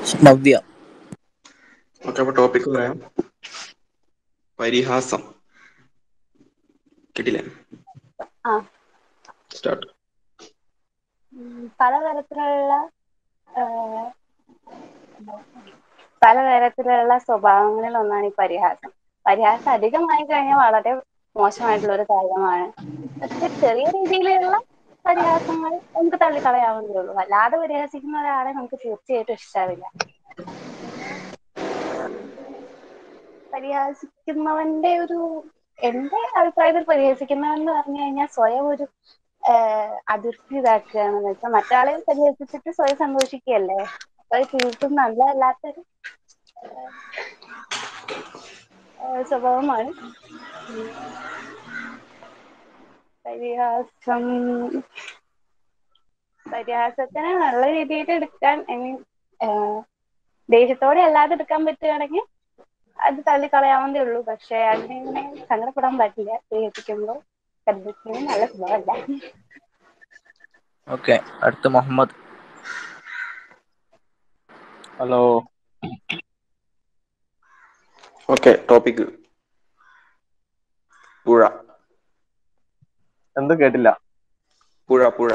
Navya okay അപ്പൊ topic പറയാം പരിഹാസം കിട്ടില്ലേ ആ സ്റ്റാർട്ട് ഉം, പലതരത്തിലുള്ള ആ, പലതരത്തിലുള്ള സ്വഭാവങ്ങളിൽ ഒന്നാണ് ഈ പരിഹാസം പരിഹാസം അധികമായി കഴിഞ്ഞാൽ വളരെ മോശമായിട്ടുള്ള ഒരു കാര്യമാണ് പക്ഷെ ചെറിയ രീതിയിലുള്ള പരിഹാസങ്ങൾ നമുക്ക് തള്ളിക്കളയാവുന്നതേ ഉള്ളൂ വല്ലാതെ പരിഹസിക്കുന്ന ഒരാളെ നമുക്ക് തീർച്ചയായിട്ടും ഇഷ്ടാവില്ല പരിഹസിക്കുന്നവന്റെ ഒരു എന്റെ അഭിപ്രായത്തിൽ പരിഹസിക്കുന്നവൻ എന്ന് പറഞ്ഞു കഴിഞ്ഞാൽ സ്വയം ഒരു ആഹ് അതിർത്തി ഇതാക്കുകയാണെന്ന് വെച്ചാൽ മറ്റാളെ പരിഹസിച്ചിട്ട് സ്വയം സന്തോഷിക്കുകയല്ലേ അപ്പൊ അത് തീർത്തും നല്ലതല്ലാത്തൊരു ആഹ് സ്വഭാവമാണ് ഉം. പരിഹാസം പരിഹാസത്തിനെ നല്ല രീതിയിൽ എടുക്കാൻ ഐ മീൻ ദേഷ്യത്തോടെ അല്ലാതെ എടുക്കാൻ പറ്റുകയാണെങ്കിൽ അത് തള്ളിക്കളയാവുന്നതേ ഉള്ളൂ പക്ഷെ അതിനെ സങ്കടപ്പെടാൻ പാടില്ല പരിഹസിക്കുമ്പോൾ പരിഹസിക്കുന്നത് നല്ല സ്വഭാവമല്ല ഓക്കെ അടുത്ത മുഹമ്മദ് ഹലോ ഓക്കെ ടോപ്പിക് പുഴ എന്ത് കേട്ടില്ല പുഴ പുഴ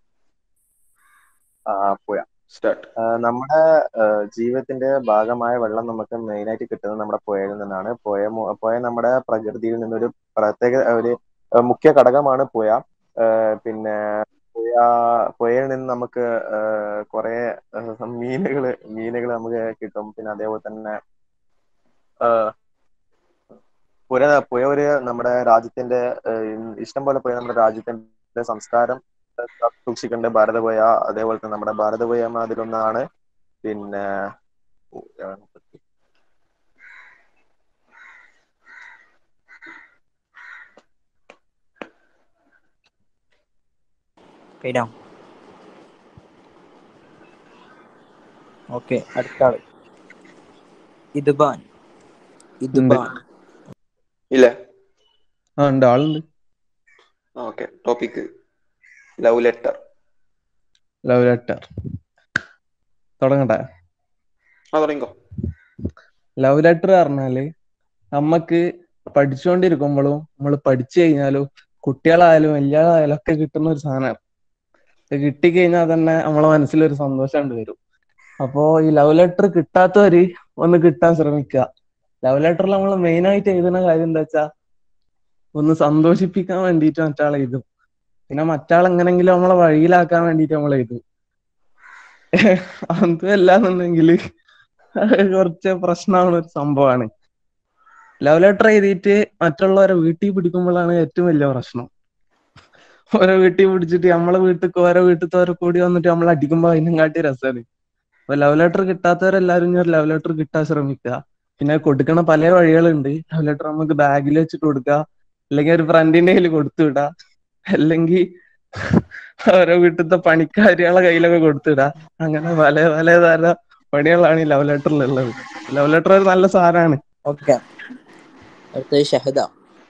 ആ പുഴ സ്റ്റാർട്ട് ആ, നമ്മുടെ ആ, ജീവിതത്തിന്റെ ഭാഗമായ വെള്ളം നമുക്ക് മെയിനായിട്ട് കിട്ടുന്നത് നമ്മുടെ പുഴയിൽ നിന്നാണ് പുഴ മു- പുഴ നമ്മുടെ പ്രകൃതിയിൽ നിന്നൊരു പ്രത്യേക ഒരു ആ, മുഖ്യ ഘടകമാണ് പുഴ ആ, പിന്നെ പുഴ പുഴയിൽ നിന്ന് നമുക്ക് കുറെ മീനുകള് മീനുകൾ നമുക്ക് കിട്ടും പിന്നെ അതേപോലെ തന്നെ ആ, പുഴ പുഴ ഒരു നമ്മുടെ രാജ്യത്തിന്റെ ആ, ഇഷ്ടം പോലെ പുഴ നമ്മുടെ രാജ്യത്തിന്റെ സംസ്കാരം സൂക്ഷിക്കേണ്ട ഭാരതപുഴ അതേപോലെ തന്നെ നമ്മുടെ ഭാരതപുഴ അതിലൊന്നാണ് പിന്നെ കഴിഞ്ഞോ ഓക്കെ അടുത്ത ആള് ഇതുബാൻ ഇതുബാൻ ഇല്ല ആ ഉണ്ട് ആളുണ്ട് okay topic love letter love letter തുടങ്ങട്ടെ ആ തുടങ്ങിക്കോ ലവ് ലെറ്റർ പറഞ്ഞാല് നമ്മക്ക് പഠിച്ചുകൊണ്ടിരിക്കുമ്പോഴും നമ്മൾ പഠിച്ചു കഴിഞ്ഞാലും കുട്ടികളായാലും വലിയതായാലും ഒക്കെ കിട്ടുന്ന ഒരു സാധനമാണ് ഇത് കിട്ടിക്കഴിഞ്ഞാൽ തന്നെ നമ്മളെ മനസ്സിലൊരു സന്തോഷം ഉണ്ട് വരും അപ്പോ ഈ ലവ് ലെറ്റർ കിട്ടാത്തവര് ഒന്ന് കിട്ടാൻ ശ്രമിക്കുക ലവ് ലെറ്ററിൽ നമ്മൾ മെയിൻ ആയിട്ട് എഴുതുന്ന കാര്യം എന്താ വെച്ചാ ഒന്ന് സന്തോഷിപ്പിക്കാൻ വേണ്ടിയിട്ട് മറ്റാളെ എഴുതും പിന്നെ മറ്റാൾ എങ്ങനെങ്കിലും നമ്മളെ വഴിയിലാക്കാൻ വേണ്ടിയിട്ട് നമ്മൾ എഴുതും അതുമല്ല എന്നുണ്ടെങ്കിൽ കുറച്ച് പ്രശ്നമാണ് ഒരു സംഭവമാണ് ലവ് ലെറ്റർ എഴുതിയിട്ട് മറ്റുള്ളവരെ വീട്ടിൽ പിടിക്കുമ്പോഴാണ് ഏറ്റവും വലിയ പ്രശ്നം ഓരോ വീട്ടിൽ പിടിച്ചിട്ട് നമ്മളെ വീട്ടിൽ ഓരോ വീട്ടിലത്തെ കൂടി വന്നിട്ട് നമ്മൾ അടിക്കുമ്പോ അതിനും കാട്ടി രസമാണ് അപ്പൊ ലവ് ലെറ്റർ കിട്ടാത്തവരെല്ലാരും ഇനി ഒരു ലവ് ലെറ്റർ കിട്ടാൻ ശ്രമിക്കുക പിന്നെ കൊടുക്കണ പല വഴികളുണ്ട് ലവ് ലെറ്റർ നമുക്ക് ബാഗിൽ വെച്ചിട്ട് കൊടുക്കുക അല്ലെങ്കിൽ ഒരു ഫ്രണ്ടിന്റെ കയ്യിൽ കൊടുത്തു വിടുക അല്ലെങ്കിൽ ഓരോ വീട്ടിലത്തെ പണിക്കാരികളെ കയ്യിലൊക്കെ കൊടുത്തിടുക അങ്ങനെ പല പല തര പണികളാണ് ഈ ലവ് ലെറ്ററിലുള്ളത് ലവ് ലെറ്റർ ഒരു നല്ല സാധനമാണ് ഓക്കെ അടുത്തത് Shahada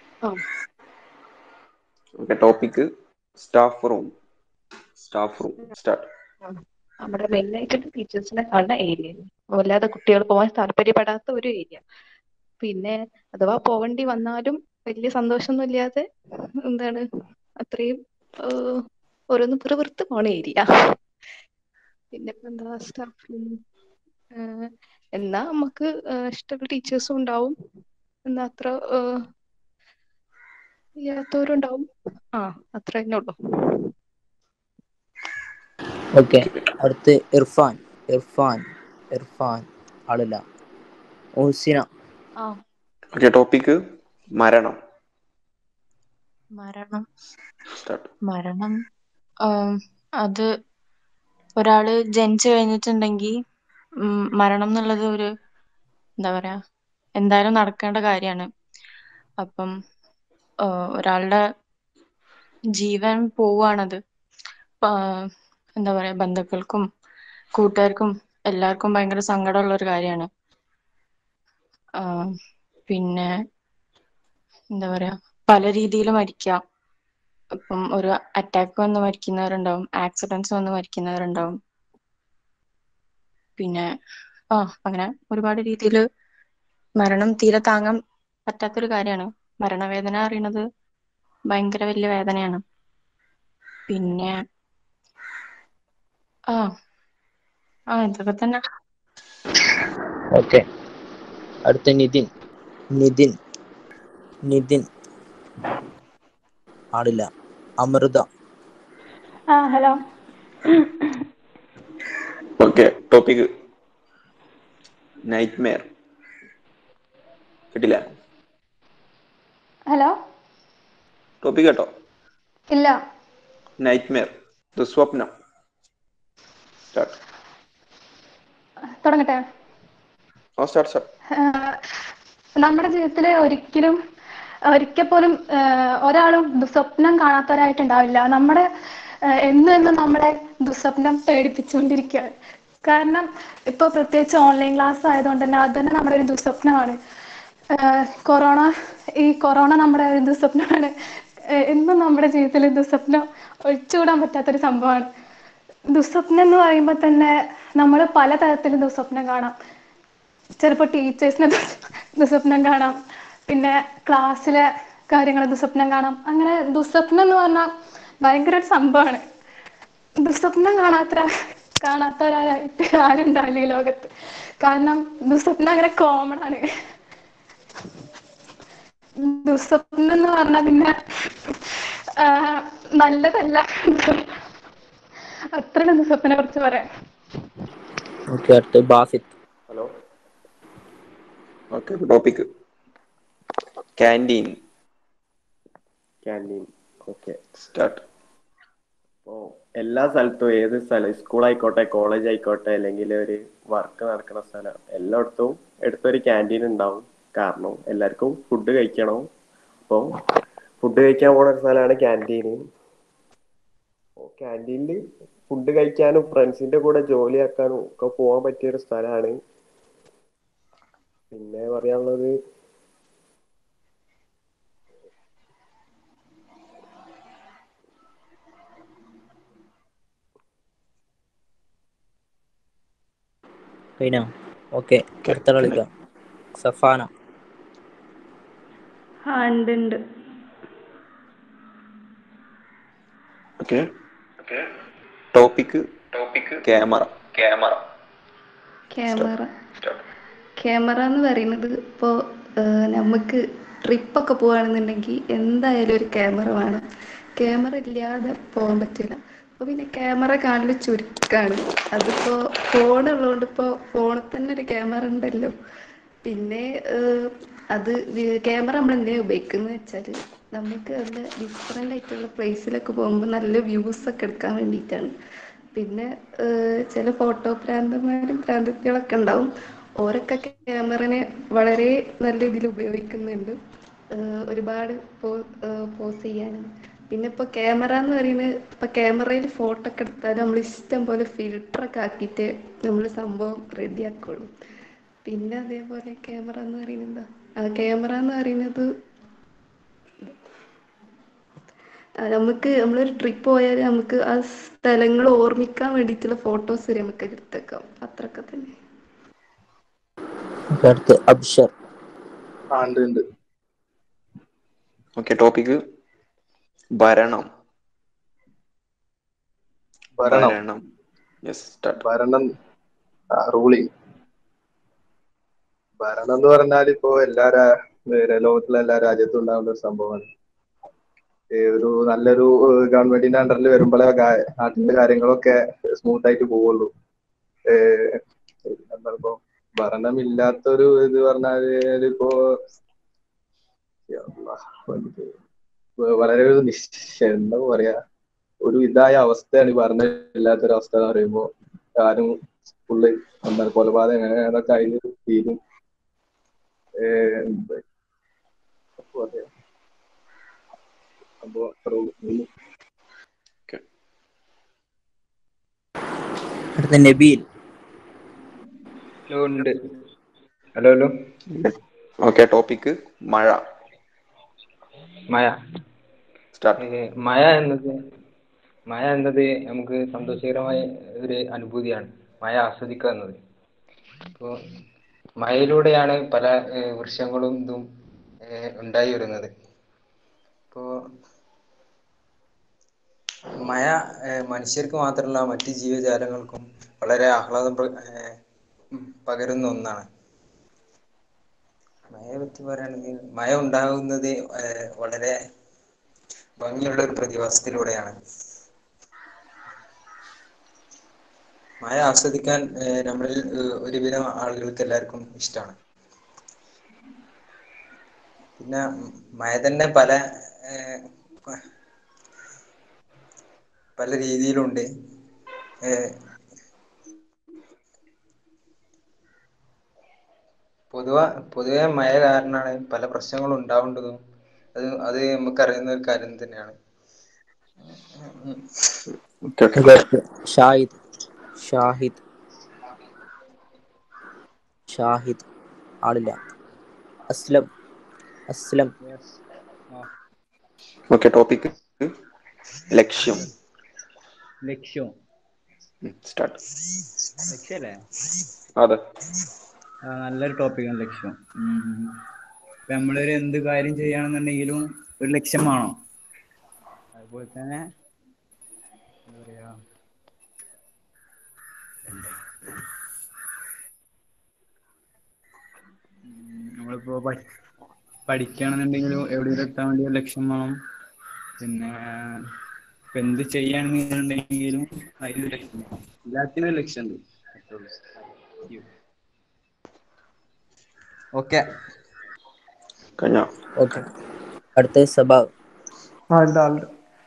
okay topic staff room staff room start നമ്മുടെ മെയിനായിട്ട് ടീച്ചേഴ്സിനെ കാണുന്ന ഏരിയ വല്ലാതെ കുട്ടികൾ പോകാൻ താല്പര്യപ്പെടാത്ത ഒരു ഏരിയ പിന്നെ അഥവാ പോവേണ്ടി വന്നാലും വലിയ സന്തോഷമൊന്നും ഇല്ലാതെ എന്താണ് അത്രയും ഏഹ്, ഓരോന്ന് പുറവൃത്ത് പോണ ഏരിയ പിന്നെ ഇപ്പൊ എന്താ സ്റ്റാഫ് റൂം എന്നാ നമുക്ക് ഏഹ്, ഇഷ്ടമുള്ള ടീച്ചേഴ്സും ഉണ്ടാവും എന്നാ അത്ര ഏഹ്, ഇല്ലാത്തവരും ഉണ്ടാവും ആ അത്ര തന്നെ ഉള്ളൂ ഓക്കെ അടുത്ത് ഇർഫാൻ ഇർഫാൻ ഇർഫാൻ ആളില്ല ഓസിന ആ ഓക്കെ ടോപ്പിക് മരണം മരണം സ്റ്റാർട്ട് മരണം ആം, അത് ഒരാള് ജനിച്ചു കഴിഞ്ഞിട്ടുണ്ടെങ്കിൽ മരണം എന്നുള്ളത് ഒരു എന്താ പറയാ എന്തായാലും നടക്കേണ്ട കാര്യമാണ് അപ്പം ആ, ഒരാളുടെ ജീവൻ പോവാണത് ആ, എന്താ പറയാ ബന്ധുക്കൾക്കും കൂട്ടുകാർക്കും എല്ലാവർക്കും ഭയങ്കര സങ്കടമുള്ള ഒരു കാര്യമാണ് പിന്നെ എന്താ പറയാ പല രീതിയിൽ മരിക്കാം ഇപ്പം ഒരു അറ്റാക്ക് വന്ന് മരിക്കുന്നവരുണ്ടാവും ആക്സിഡൻസ് വന്ന് മരിക്കുന്നവരുണ്ടാവും പിന്നെ ആ അങ്ങനെ ഒരുപാട് രീതിയിൽ മരണം തീരെ താങ്ങാൻ പറ്റാത്തൊരു കാര്യമാണ് മരണവേദന അറിയണത് ഭയങ്കര വലിയ വേദനയാണ് പിന്നെ ആ ആ ഇതൊക്കെ തന്നെ ഓക്കെ അടുത്ത നിതിൻ നിതിൻ നിതിൻ ആളില്ല അമൃത ആ hello okay topic nightmare കിട്ടില്ല ഹലോ ടോപ്പിക് കേട്ടോ ഇല്ല നൈറ്റ് മെയർ ദുസ്വപ്നം സ്റ്റാർട്ട് തുടങ്ങട്ടെ ഓ സ്റ്റാർട്ട് സ്റ്റാർട്ട് ആഹ് നമ്മുടെ ജീവിതത്തിൽ ഒരിക്കലും ഒരിക്കൽ പോലും ആഹ് ഒരാളും ദുസ്വപ്നം കാണാത്തവരായിട്ടുണ്ടാവില്ല നമ്മുടെ ആഹ് എന്നും എന്നും നമ്മളെ ദുസ്വപ്നം പേടിപ്പിച്ചുകൊണ്ടിരിക്കുകയാണ് കാരണം ഇപ്പൊ പ്രത്യേകിച്ച് ഓൺലൈൻ ക്ലാസ് ആയതുകൊണ്ട് തന്നെ അത് തന്നെ നമ്മുടെ ഒരു ദുസ്വപ്നമാണ് ആഹ് കൊറോണ ഈ കൊറോണ നമ്മുടെ ഒരു ദുസ്വപ്നമാണ് ഏഹ് എന്നും നമ്മുടെ ജീവിതത്തിൽ ദുസ്വപ്നം ഒഴിച്ചുകൂടാൻ പറ്റാത്തൊരു സംഭവമാണ് ദുസ്വപ്നം എന്ന് പറയുമ്പോൾ തന്നെ നമ്മൾ പലതരത്തിലും ദുസ്വപ്നം കാണാം ചിലപ്പോൾ ടീച്ചേഴ്സിനെ ദുസ്വപ്നം കാണാം പിന്നെ ക്ലാസ്സിലെ കാര്യങ്ങൾ ദുസ്വപ്നം കാണാം അങ്ങനെ ദുസ്വപ്നം എന്ന് പറഞ്ഞാൽ ഭയങ്കര ഒരു സംഭവമാണ് ദുസ്വപ്നം കാണാത്ത കാണാത്തവരായിട്ട് ആരും ഉണ്ടാവില്ല ഈ ലോകത്ത് കാരണം ദുസ്വപ്നം അങ്ങനെ കോമൺ ആണ് ദുസ്വപ്നം എന്ന് പറഞ്ഞാൽ പിന്നെ ആഹ് നല്ലതല്ല അത്രയാണ് ദുസ്വപ്നെ കുറിച്ച് പറയാൻ ഓക്കെ അടുത്ത Basith hello okay topic canteen canteen okay start അപ്പോൾ എല്ലാ സ്ഥലത്തും ഏത് സ്ഥലം സ്കൂൾ ആയിക്കോട്ടെ കോളേജ് ആയിക്കോട്ടെ അല്ലെങ്കിൽ ഒരു വർക്ക് നടക്കുന്ന സ്ഥലം എല്ലായിടത്തും എടുത്തൊരു ക്യാൻറ്റീൻ ഉണ്ടാവും കാരണം എല്ലാവർക്കും ഫുഡ് കഴിക്കണം അപ്പോൾ ഫുഡ് കഴിക്കാൻ പോണ ഒരു സ്ഥലമാണ് ക്യാൻറ്റീൻ അപ്പോൾ ക്യാൻറ്റീനിൽ ഫുഡ് കഴിക്കാനും ഫ്രണ്ട്സിന്റെ കൂടെ ജോലിയാക്കാനും ഒക്കെ പോകാൻ പറ്റിയ ഒരു സ്ഥലമാണ് പിന്നെ പറയാനുള്ളത് കഴിഞ്ഞോ ഓക്കെ അടുത്ത കളിക്കാം സഫാന ആ ഉണ്ട് ഉണ്ട് okay topic topic camera camera camera camera എന്ന് പറയുന്നത് ഇപ്പോൾ നമുക്ക് ട്രിപ്പൊക്കെ പോവുകയാണെന്നുണ്ടെങ്കിൽ എന്തായാലും ഒരു ക്യാമറ വേണം ക്യാമറ ഇല്ലാതെ പോകാൻ പറ്റില്ല അപ്പോൾ പിന്നെ ക്യാമറ കാണൽ ചുരുക്കമാണ് അതിപ്പോൾ ഫോൺ ഉള്ളതുകൊണ്ട് ഇപ്പോൾ ഫോണിൽ തന്നെ ഒരു ക്യാമറ ഉണ്ടല്ലോ പിന്നെ ഏഹ്, അത് ക്യാമറ നമ്മൾ എന്തിനാണ് ഉപയോഗിക്കുന്നത് വെച്ചാൽ നമുക്ക് നല്ല ഡിഫറെൻ്റ് ആയിട്ടുള്ള പ്ലേസിലൊക്കെ പോകുമ്പോൾ നല്ല വ്യൂസ് ഒക്കെ എടുക്കാൻ വേണ്ടിയിട്ടാണ് പിന്നെ ഏഹ്, ചില ഫോട്ടോ ഭ്രാന്തന്മാരും ഭ്രാന്തത്തികളൊക്കെ ഉണ്ടാവും ഓരൊക്കെ ക്യാമറനെ വളരെ നല്ല രീതിയിൽ ഉപയോഗിക്കുന്നുണ്ട് ഏഹ്, ഒരുപാട് പോ പോസ് ചെയ്യാനും പിന്നെ ഇപ്പോൾ ക്യാമറ എന്ന് പറയുന്നത് ഇപ്പോൾ ക്യാമറയിൽ ഫോട്ടോ ഒക്കെ എടുത്താൽ നമ്മൾ ഇഷ്ടം പോലെ ഫിൽറ്ററൊക്കെ ആക്കിയിട്ട് നമ്മൾ സംഭവം റെഡിയാക്കുള്ളൂ പിന്നെ അതേപോലെ ക്യാമറ എന്ന് പറയുന്നത് എന്താ ആ ക്യാമറ എന്ന് പറയുന്നത് ആ, നമുക്ക് നമ്മളൊരു ട്രിപ്പ് പോയാൽ നമുക്ക് ആ സ്ഥലങ്ങൾ ഓർമ്മിക്കാൻ വേണ്ടിയിട്ടുള്ള ഫോട്ടോസ് വരെ നമുക്ക് എടുത്തേക്കാം അത്രയൊക്കെ തന്നെ ഓക്കെ അടുത്ത് അബ്ഷർ ആ ഉണ്ട് ഉണ്ട് ഓക്കെ ടോപ്പിക് ഭരണം ഭരണം ഭരണം യെസ് സ്റ്റാർട്ട് ഭരണം റൂളിങ് ഭരണം എന്ന് പറഞ്ഞാൽ ഇപ്പോ എല്ലാ രാ- ഏ, ലോകത്തിലെ എല്ലാ രാജ്യത്തും ഉണ്ടാകുന്ന ഒരു സംഭവമാണ് ഏ, ഒരു നല്ലൊരു ഗവൺമെന്റിന്റെ അണ്ടറിൽ വരുമ്പോഴേ കാ- നാട്ടിലെ കാര്യങ്ങളൊക്കെ സ്മൂത്ത് ആയിട്ട് പോവുള്ളൂ ഏഹ് എന്താ ഇപ്പോ ഭരണമില്ലാത്തൊരു ഇത് പറഞ്ഞാല് ഇപ്പോ യല്ലാ, വളരെ ഒരു നിശ് എന്താ പറയാ ഒരു ഇതായ അവസ്ഥയാണ് ഈ ഭരണം ഇല്ലാത്തൊരു അവസ്ഥ എന്ന് പറയുമ്പോ ആരും ഫുള്ള് എന്താ കൊലപാതകം അങ്ങനെ അതൊക്കെ അതിന് തീരും ഏഹ് എന്താ ഇപ്പൊ പറയാ അപ്പോ അത്രേ ഉള്ളൂ. അടുത്ത നബീൽ ഹലോ ഉണ്ട് ഹലോ ഹലോ ഓക്കെ ടോപ്പിക് മഴ മഴ സ്റ്റാർട്ട് ഏ, മഴ എന്നത് മഴ എന്നത് നമുക്ക് സന്തോഷകരമായ ഒരു അനുഭൂതിയാണ് മഴ ആസ്വദിക്കുക എന്നത് ഇപ്പോ മഴയിലൂടെയാണ് പല ഏഹ് വൃക്ഷങ്ങളും ഇതും ഏഹ് ഉണ്ടായി വരുന്നത് ഇപ്പോ മഴ ഏഹ് മനുഷ്യർക്ക് മാത്രമല്ല മറ്റ് ജീവജാലങ്ങൾക്കും വളരെ ആഹ്ലാദം പ്ര ഏഹ് പകരുന്ന ഒന്നാണ് മഴയെ പറ്റി പറയുകയാണെങ്കിൽ മഴ ഉണ്ടാകുന്നത് ഏഹ് വളരെ ഭംഗിയുള്ള ഒരു പ്രതിഭാസത്തിലൂടെയാണ് മഴ ആസ്വദിക്കാൻ ഏഹ് നമ്മളിൽ ഒരുവിധം ആളുകൾക്ക് എല്ലാവർക്കും ഇഷ്ടമാണ് പിന്നെ മഴ തന്നെ പല ഏഹ് പല രീതിയിലുണ്ട് ഏഹ് പൊതുവ പൊതുവെ മഴ കാരണമാണ് പല പ്രശ്നങ്ങളും ഉണ്ടാവേണ്ടതും അത് അത് നമുക്ക് അറിയുന്ന ഒരു കാര്യം തന്നെയാണ് ഷാഹിദ് ഷാഹിദ് ഷാഹിദ് ആളില്ല അസ്ലം അസ്ലം യെസ് ആ ഓക്കെ ടോപ്പിക് ലക്ഷ്യം ലക്ഷ്യം സ്റ്റാർട്ട് ലക്ഷ്യല്ലേ അതെ ആ നല്ലൊരു ടോപ്പിക്കാണ് ലക്ഷ്യം ഉം. ഇപ്പൊ നമ്മളൊരു എന്ത് കാര്യം ചെയ്യുകയാണെന്നുണ്ടെങ്കിലും ഒരു ലക്ഷ്യം വേണം അതുപോലെ തന്നെ എന്താ പറയാ ഉം, നമ്മളിപ്പോ പഠി പഠിക്കുകയാണെന്നുണ്ടെങ്കിലും എവിടെയെങ്കിലും എത്താൻ വേണ്ടി ഒരു ലക്ഷ്യം വേണം പിന്നെ ഇപ്പൊ എന്ത് ചെയ്യാണെന്നുണ്ടെങ്കിലും അതിനൊരു ലക്ഷ്യം വേണം എല്ലാത്തിനും ഒരു ലക്ഷ്യമുണ്ട് ഓക്കെ കഴിഞ്ഞ ഓക്കെ അടുത്ത സബാ ആ ഉണ്ട് ആളുണ്ട്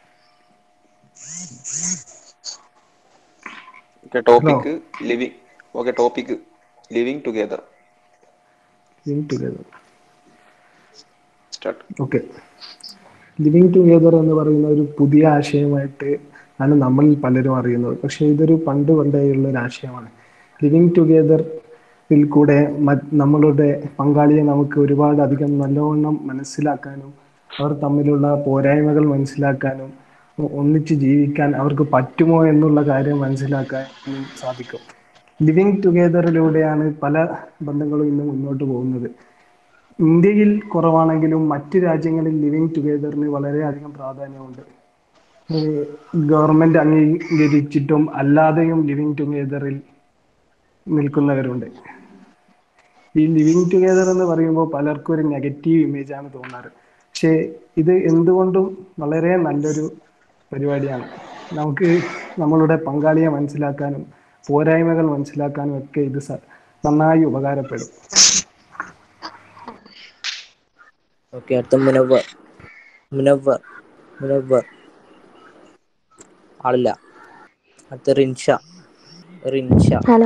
okay topic living okay topic living together living together start okay living together എന്ന് പറയുന്ന ഒരു പുതിയ ആശയമായിട്ട് ആണ് നമ്മളിൽ പലരും അറിയുന്നത് പക്ഷേ ഇതൊരു പണ്ട് പണ്ടേയുള്ള ഒരു ആശയമാണ് ലിവിങ് ടുഗെദർ ിൽ കൂടെ മ- നമ്മളുടെ പങ്കാളിയെ നമുക്ക് ഒരുപാട് അധികം നല്ലവണ്ണം മനസ്സിലാക്കാനും അവർ തമ്മിലുള്ള പോരായ്മകൾ മനസ്സിലാക്കാനും ഒ- ഒന്നിച്ച് ജീവിക്കാൻ അവർക്ക് പറ്റുമോ എന്നുള്ള കാര്യം മനസ്സിലാക്കാനും സാധിക്കും ലിവിങ് ടുഗെദറിലൂടെയാണ് പല ബന്ധങ്ങളും ഇന്ന് മുന്നോട്ട് പോകുന്നത് ഇന്ത്യയിൽ കുറവാണെങ്കിലും മറ്റ് രാജ്യങ്ങളിൽ ലിവിങ് ടുഗെദറിന് വളരെയധികം പ്രാധാന്യമുണ്ട് ഗവൺമെന്റ് അംഗീകരിച്ചിട്ടും അല്ലാതെയും ലിവിങ് ടുഗെദറിൽ നിൽക്കുന്നവരുണ്ട് ഈ ലിവിങ് ടുഗെദർ എന്ന് പറയുമ്പോൾ പലർക്കും ഒരു നെഗറ്റീവ് ഇമേജ് ആണ് തോന്നാറ് പക്ഷേ ഇത് എന്തുകൊണ്ടും വളരെ നല്ലൊരു പരിപാടിയാണ് നമുക്ക് നമ്മളുടെ പങ്കാളിയെ മനസ്സിലാക്കാനും പോരായ്മകൾ മനസ്സിലാക്കാനും ഒക്കെ ഇത് സ- നന്നായി ഉപകാരപ്പെടും ഓക്കെ അടുത്ത മുനവർ മുനവർ മുനവർ ആളില്ല അടുത്ത റിൻഷ റിൻഷ ഹലോ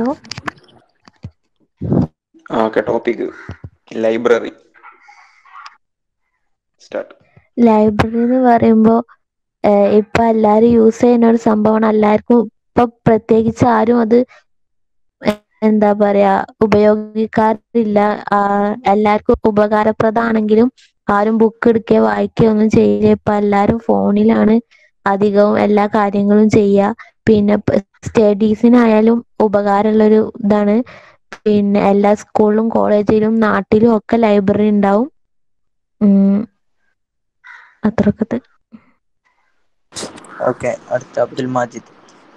ആ okay topic library start library എന്ന് പറയുമ്പോ ഏഹ് ഇപ്പൊ എല്ലാരും യൂസ് ചെയ്യുന്ന ഒരു സംഭവമാണ് എല്ലാവർക്കും ഇപ്പൊ പ്രത്യേകിച്ച് ആരും അത് എന്താ പറയാ ഉപയോഗിക്കാറില്ല ആ, എല്ലാവർക്കും ഉപകാരപ്രദമാണെങ്കിലും ആരും ബുക്ക് എടുക്കുകയോ വായിക്കുകയോ ഒന്നും ചെയ്യില്ല ഇപ്പൊ എല്ലാരും ഫോണിലാണ് അധികവും എല്ലാ കാര്യങ്ങളും ചെയ്യുക പിന്നെ സ്റ്റഡീസിനായാലും ഉപകാരമുള്ളൊരു ഇതാണ് പിന്നെ എല്ലാ സ്കൂളിലും കോളേജിലും നാട്ടിലും ഒക്കെ ലൈബ്രറി ഉണ്ടാവും ഉം അത്രയൊക്കെ തന്നെ ഓക്കെ അടുത്ത അബ്ദുൽ മാജിദ്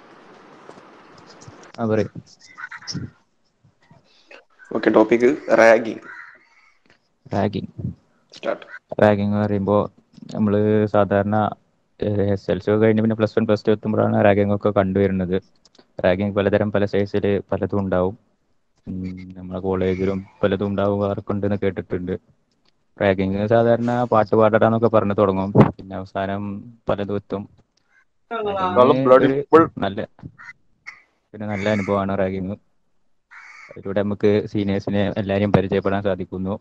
ആ പറയും okay topic ragging ragging start ragging എന്ന് പറയുമ്പോൾ നമ്മൾ സാധാരണ എസ് എൽ സി ഒക്കെ കഴിഞ്ഞ് പിന്നെ പ്ലസ് വൺ പ്ലസ് ടു എത്തുമ്പോഴാണ് റാഗിങ് ഒക്കെ കണ്ടുവരുന്നത് റാഗിങ് പലതരം പല സൈസിൽ പലതും ഉണ്ടാവും ഉം, നമ്മളെ കോളേജിലും പലതും ഉണ്ടാവാറുണ്ടെന്ന് കേട്ടിട്ടുണ്ട് റാഗിങ് സാധാരണ പാട്ട് പാടടാന്നൊക്കെ പറഞ്ഞു തുടങ്ങും പിന്നെ അവസാനം പലതും എത്തും റാഗിങ് ഒരു നല്ല പിന്നെ നല്ല അനുഭവമാണ് റാഗിങ് അതിലൂടെ നമുക്ക് സീനിയേഴ്സിനെ എല്ലാവരെയും പരിചയപ്പെടാൻ സാധിക്കുന്നു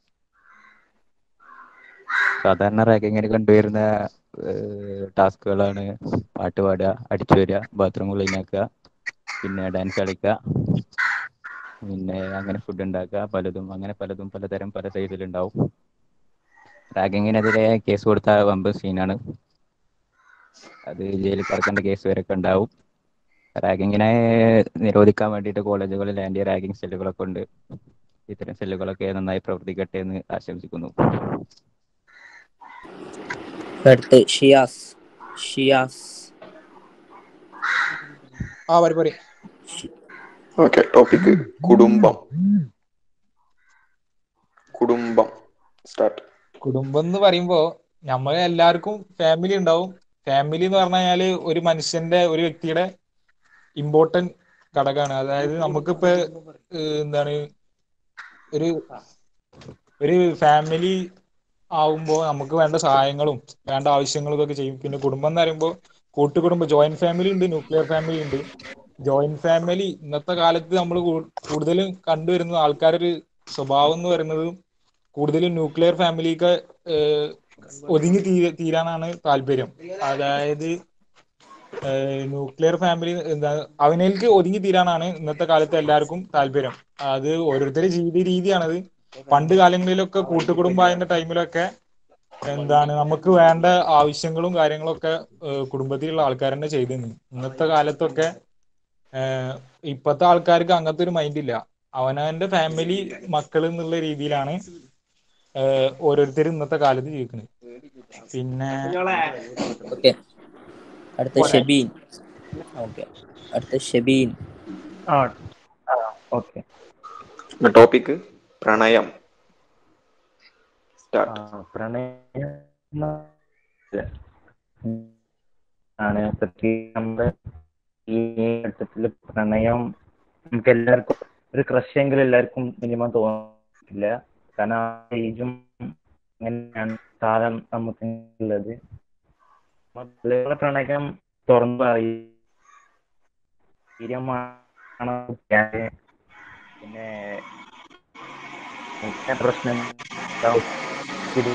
സാധാരണ റാഗിങ്ങിന് കണ്ടുവരുന്ന ടാസ്കുകളാണ് പാട്ട് പാടുക അടിച്ചു വരിക ബാത്റൂം ക്ലീൻ ആക്കുക പിന്നെ ഡാൻസ് കളിക്കുക പിന്നെ അങ്ങനെ ഫുഡ് ഉണ്ടാക്കുക പലതും അങ്ങനെ പലതും പലതരം പല സൈസിലുണ്ടാവും റാഗിങ്ങിനെതിരെ കേസ് കൊടുത്ത വമ്പ് സീനാണ് അത് ജയിലിൽ കിടക്കേണ്ട കേസ് വരെയൊക്കെ ഉണ്ടാവും റാഗിങ്ങിനെ നിരോധിക്കാൻ വേണ്ടിയിട്ട് കോളേജുകളിൽ ആന്റി റാഗിങ് സെല്ലുകളൊക്കെ ഉണ്ട് ഇത്തരം സെല്ലുകളൊക്കെ നന്നായി പ്രവർത്തിക്കട്ടെ എന്ന് ആശംസിക്കുന്നു അടുത്ത് ഷിയാസ് ഷിയാസ് ആ പറ പറ ഓക്കെ ടോപ്പിക് കുടുംബം കുടുംബം സ്റ്റാർട്ട് കുടുംബം എന്ന് പറയുമ്പോ നമ്മൾ എല്ലാവർക്കും ഫാമിലി ഉണ്ടാവും ഫാമിലി എന്ന് പറഞ്ഞു കഴിഞ്ഞാല് ഒരു മനുഷ്യന്റെ ഒരു വ്യക്തിയുടെ ഇമ്പോർട്ടന്റ് ഘടകമാണ് അതായത് നമുക്കിപ്പോ ഏഹ് എന്താണ് ഒരു ഒരു ഫാമിലി ആവുമ്പോ നമുക്ക് വേണ്ട സഹായങ്ങളും വേണ്ട ആവശ്യങ്ങളും ഒക്കെ ചെയ്യും പിന്നെ കുടുംബം എന്ന് പറയുമ്പോൾ കൂട്ടുകുടുംബം ജോയിന്റ് ഫാമിലി ഉണ്ട് ന്യൂക്ലിയർ ഫാമിലി ഉണ്ട് ജോയിന്റ് ഫാമിലി ഇന്നത്തെ കാലത്ത് നമ്മൾ കൂടുതലും കണ്ടുവരുന്ന ആൾക്കാരൊരു സ്വഭാവം എന്ന് പറയുന്നത് കൂടുതലും ന്യൂക്ലിയർ ഫാമിലിക്ക് ഒതുങ്ങി തീ തീരാനാണ് താല്പര്യം അതായത് ന്യൂക്ലിയർ ഫാമിലി എന്താ അവനേക്ക് ഒതുങ്ങി തീരാനാണ് ഇന്നത്തെ കാലത്ത് എല്ലാവർക്കും താല്പര്യം അത് ഓരോരുത്തരുടെ ജീവിത രീതിയാണത് പണ്ട് കാലങ്ങളിലൊക്കെ കൂട്ടുകുടുംബായതിന്റെ ടൈമിലൊക്കെ എന്താണ് നമുക്ക് വേണ്ട ആവശ്യങ്ങളും കാര്യങ്ങളൊക്കെ ഏഹ് കുടുംബത്തിലുള്ള ആൾക്കാർ തന്നെ ചെയ്തിരുന്നു ഇന്നത്തെ കാലത്തൊക്കെ ഏഹ് ഇപ്പത്തെ ആൾക്കാർക്ക് അങ്ങനത്തെ ഒരു മൈൻഡ് ഇല്ല അവനവന്റെ ഫാമിലി മക്കൾ എന്നുള്ള രീതിയിലാണ് ഏഹ് ഓരോരുത്തരും ഇന്നത്തെ കാലത്ത് ജീവിക്കുന്നത് പിന്നെ ഓക്കെ അടുത്ത പോരെ? ഷെബീൻ ഓക്കെ അടുത്ത ഷെബീൻ ആ ഓക്കെ ടോപ്പിക് പ്രണയം സ്റ്റാർട്ട് പ്രണയം ആണ് പ്രത്യേകിച്ച് നമ്മുടെ ഈ ഘട്ടത്തില് പ്രണയം നമുക്ക് എല്ലാവർക്കും ഒരു ക്രഷ് എങ്കിലും എല്ലാവർക്കും മിനിമം തോന്നില്ല കാരണം ആ ഏജും അങ്ങനെയാണ് കാലം നമുക്ക് ഉള്ളത് മക്കളുടെ പ്രണയം തുറന്നു പറയും സ്ഥിരമാണ് പിന്നെ മുഖ്യ പ്രശ്നം ഉണ്ടാവും. ഇത്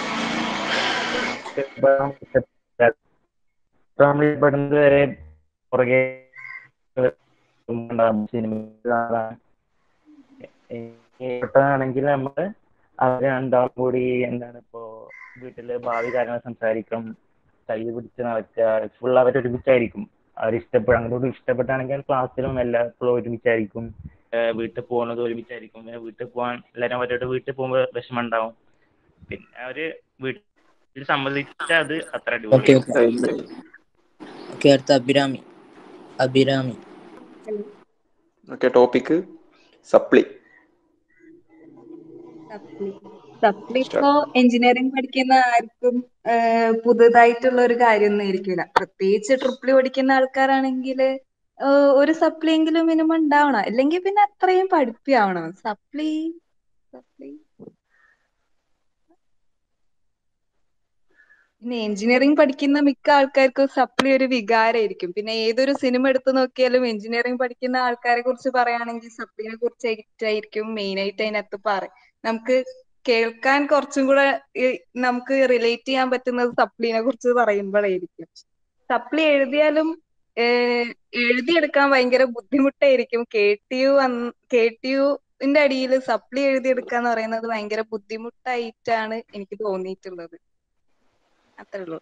നമ്മൾ പെടുന്നത് വരെ പുറകെ ഉണ്ടാകും സിനിമ പെട്ടതാണെങ്കിൽ നമ്മള് അവർ രണ്ടാളും കൂടി എന്താണ് ഇപ്പോ വീട്ടില് ഭാവി കാര്യങ്ങൾ സംസാരിക്കും കൈ പിടിച്ച് നടക്കുക ഫുൾ അവർ ഒരുമിച്ചായിരിക്കും അവർ ഇഷ്ടപ്പെടും അങ്ങോട്ട് ഇഷ്ടപ്പെട്ടാണെങ്കിൽ ക്ലാസ്സിലും എല്ലായ്പ്പോഴും ഒരുമിച്ചായിരിക്കും ഏഹ് വീട്ടിൽ പോകുന്നത് ഒരുമിച്ചായിരിക്കും പിന്നെ വീട്ടിൽ പോകാൻ എല്ലാവരും അവരുടെ വീട്ടിൽ പോകുമ്പോൾ വിഷമം ഉണ്ടാവും പിന്നെ അവര് വീട്ടിൽ സമ്മതിച്ചാൽ അത് അത്ര ഓക്കെ അടിപൊളിയായിരിക്കും ഓക്കെ ഓക്കെ അടുത്ത Abhirami Abhirami okay topic supply supply supply ഇപ്പോ എഞ്ചിനീയറിംഗ് പഠിക്കുന്ന ആർക്കും ഏഹ് പുതുതായിട്ടുള്ള ഒരു കാര്യമൊന്നും ആയിരിക്കില്ല പ്രത്യേകിച്ച് ട്രിപ്പിൾ പഠിക്കുന്ന ആൾക്കാരാണെങ്കിൽ ഒരു സപ്ലി എങ്കിലും മിനിമം ഉണ്ടാവണം അല്ലെങ്കിൽ പിന്നെ അത്രയും പഠിപ്പിയാവണം സപ്ലി സപ്ലി പിന്നെ എഞ്ചിനീയറിംഗ് പഠിക്കുന്ന മിക്ക ആൾക്കാർക്കും സപ്ലി ഒരു വികാരമായിരിക്കും പിന്നെ ഏതൊരു സിനിമ എടുത്തു നോക്കിയാലും എഞ്ചിനീയറിംഗ് പഠിക്കുന്ന ആൾക്കാരെ കുറിച്ച് പറയുകയാണെങ്കിൽ സപ്ലിനെ കുറിച്ചായിരിക്കും മെയിൻ ആയിട്ട് അതിനകത്ത് പറ നമുക്ക് കേൾക്കാൻ കുറച്ചും കൂടെ ഈ നമുക്ക് റിലേറ്റ് ചെയ്യാൻ പറ്റുന്നത് സപ്ലിനെ കുറിച്ച് പറയുമ്പോഴായിരിക്കും സപ്ലി എഴുതിയാലും ഏഹ് എഴുതിയെടുക്കാൻ ഭയങ്കര ബുദ്ധിമുട്ടായിരിക്കും K T U K T യുവിന്റെ അടിയിൽ സപ്ലി എഴുതിയെടുക്കുക എന്ന് പറയുന്നത് ഭയങ്കര ബുദ്ധിമുട്ടായിട്ടാണ് എനിക്ക് തോന്നിയിട്ടുള്ളത് അത്രേ ഉള്ളൂ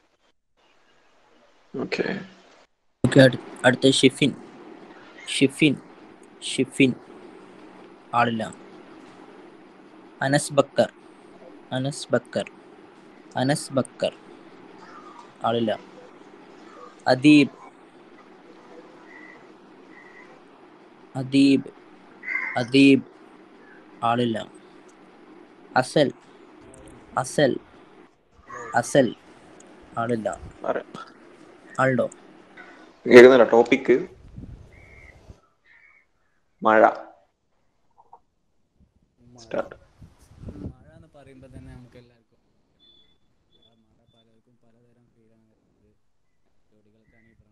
ഓക്കെ ഓക്കെ അടുത്ത ഷിഫിൻ ഷിഫിൻ ഷിഫിൻ ആളില്ല അനസ് ബക്കർ അനസ് ബക്കർ അനസ് ബക്കർ ആളില്ല അദീബ് അദീബ് അദീബ് ആളില്ല അസൽ അസൽ അസൽ ആളില്ല ആളുണ്ടോ കേൾക്കുന്നില്ല ടോപ്പിക് മഴ സ്റ്റാർട്ട് മഴ എന്ന് പറയുമ്പോൾ തന്നെ നമുക്ക് എല്ലാവർക്കും ആ മഴ പലർക്കും പലതരം ഫീലാണ് വരുന്നത് ജോഡികൾക്കാണെങ്കിൽ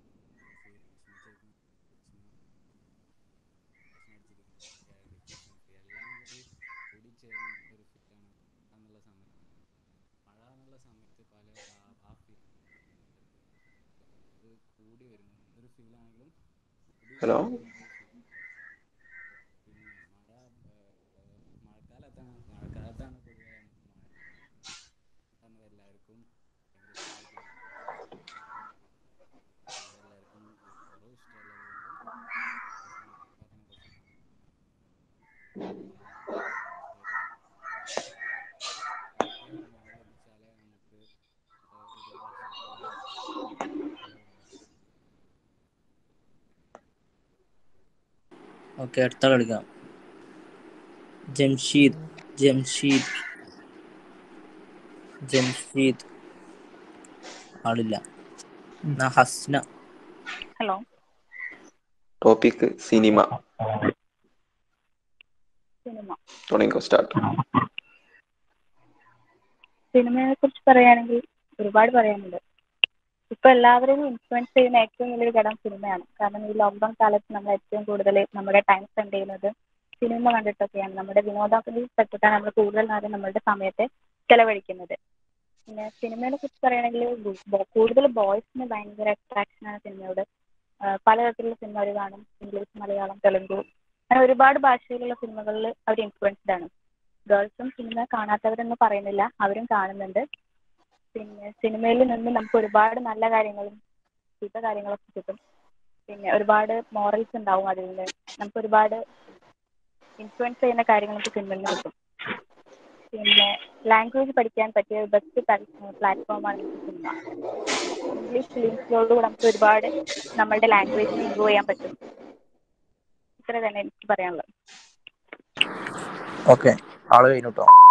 എല്ലാം കൂടി കൂടി ചേർന്ന ഒരു ഫീലാണ് എന്നുള്ള സമയത്ത് മഴ എന്നുള്ള സമയത്ത് പല ആ- ആ ഫീൽ ഇത് കൂടി വരുന്നു ഒരു ഫീലാണെങ്കിലും കൂടി ഹലോ വരുന്ന ഒരു feel. പിന്നെ മഴ ഏഹ്, മഴക്കാലത്താണ് മഴക്കാലത്താണ് പൊതുവെ മഴ കാരണം എല്ലാവർക്കും ഭയങ്കര ഇഷ്ടമായിട്ടുള്ള ഇവിടെ എല്ലാവർക്കും കുറവ് ഇഷ്ടമുള്ളത് കൊണ്ട് ഓക്കെ അടുത്ത ആൾ കളിക്കാം ജംഷീദ് ജംഷീദ് ജംഷീദ് ആളില്ല എന്നാ Hasna hello topic cinema cinema തുടങ്ങിക്കോ സ്റ്റാർട്ട് സിനിമയെ കുറിച്ച് പറയുകയാണെങ്കിൽ ഒരുപാട് പറയാനുണ്ട് ഇപ്പൊ എല്ലാവരെയും ഇൻഫ്ലുവൻസ് ചെയ്യുന്ന ഏറ്റവും വലിയൊരു ഘടകം സിനിമയാണ് കാരണം ഈ ലോക്ക്ഡൌൺ കാലത്ത് നമ്മൾ ഏറ്റവും കൂടുതൽ നമ്മുടെ ടൈം സ്പെൻഡ് ചെയ്യുന്നത് സിനിമ കണ്ടിട്ടൊക്കെയാണ് നമ്മുടെ വിനോദത്തിൽ പെട്ടിട്ടാണ് നമ്മൾ കൂടുതൽ നേരം നമ്മളുടെ സമയത്തെ ചെലവഴിക്കുന്നത് പിന്നെ സിനിമയെ കുറിച്ച് പറയുകയാണെങ്കിൽ കൂടുതൽ ബോയ്സിന് ഭയങ്കര അട്രാക്ഷൻ ആണ് സിനിമയോട് ആ, പലതരത്തിലുള്ള സിനിമ അവർ കാണും ഇംഗ്ലീഷ് മലയാളം തെലുങ്ക് അങ്ങനെ ഒരുപാട് ഭാഷയിലുള്ള സിനിമകളിൽ അവർ ഇൻഫ്ലുവൻസ്ഡ് ആണ് ഗേൾസും സിനിമ കാണാത്തവരെന്ന് പറയുന്നില്ല അവരും കാണുന്നുണ്ട് പിന്നെ സിനിമയിൽ നിന്ന് നമുക്ക് ഒരുപാട് നല്ല കാര്യങ്ങളും ചീത്ത കാര്യങ്ങളൊക്കെ കിട്ടും പിന്നെ ഒരുപാട് മോറൽസ് ഉണ്ടാവും അതിൽ നിന്ന് നമുക്ക് ഒരുപാട് ഇൻഫ്ലുവൻസ് ചെയ്യുന്ന കാര്യങ്ങൾ നമുക്ക് സിനിമയിൽ നിന്ന് കിട്ടും പിന്നെ ലാംഗ്വേജ് പഠിക്കാൻ പറ്റിയ ബെസ്റ്റ് പ്ലാറ്റ്ഫോമാണ് സിനിമ ഇംഗ്ലീഷ് ഫിലിംസിനോടുകൂടെ നമുക്ക് ഒരുപാട് നമ്മളുടെ ലാംഗ്വേജിനെ ഇമ്പ്രൂവ് ചെയ്യാൻ പറ്റും ഇത്ര തന്നെ എനിക്ക് പറയാനുള്ളത് ഓക്കെ ആള് കഴിഞ്ഞു കേട്ടോ